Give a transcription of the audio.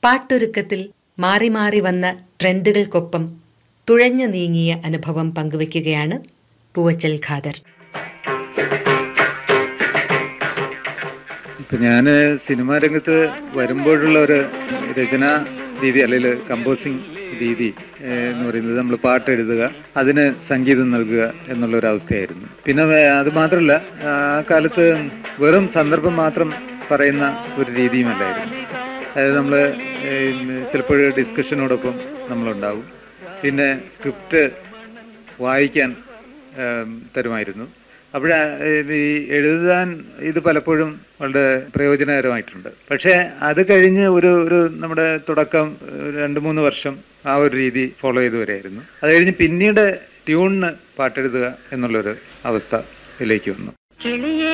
പാട്ടൊരുക്കത്തിൽ മാറി മാറി വന്ന ട്രെൻഡുകൾക്കൊപ്പം തുഴഞ്ഞു നീങ്ങിയ അനുഭവം പങ്കുവയ്ക്കുകയാണ് പൂവച്ചൽ ഖാദർ ഇപ്പൊ ഞാൻ സിനിമാ രംഗത്ത് വരുമ്പോഴുള്ള ഒരു രചനാ രീതി അല്ലെങ്കിൽ കമ്പോസിങ് രീതി ഏഹ്, എന്ന് പറയുന്നത് നമ്മൾ പാട്ട് എഴുതുക അതിന് സംഗീതം നൽകുക എന്നുള്ള ഒരു അവസ്ഥയായിരുന്നു പിന്നെ വേ- അത് മാത്രമല്ല ആ കാലത്ത് വെറും സന്ദർഭം മാത്രം പറയുന്ന ഒരു രീതിയുമല്ലായിരുന്നു അതായത് നമ്മൾ ചിലപ്പോൾ ഡിസ്കഷനോടൊപ്പം നമ്മളുണ്ടാവും പിന്നെ സ്ക്രിപ്റ്റ് വായിക്കാൻ ഏം, തരുമായിരുന്നു അപ്പോൾ ഈ എഴുതാൻ ഇത് പലപ്പോഴും വളരെ പ്രയോജനകരമായിട്ടുണ്ട് പക്ഷേ അത് കഴിഞ്ഞ് ഒരു ഒരു നമ്മുടെ തുടക്കം ഒരു രണ്ട് മൂന്ന് വർഷം ആ ഒരു രീതി ഫോളോ ചെയ്തു വരെയായിരുന്നു അത് കഴിഞ്ഞ് പിന്നീട് ട്യൂണിന് പാട്ടെഴുതുക എന്നുള്ളൊരു അവസ്ഥയിലേക്ക് വന്നു കിളിയേ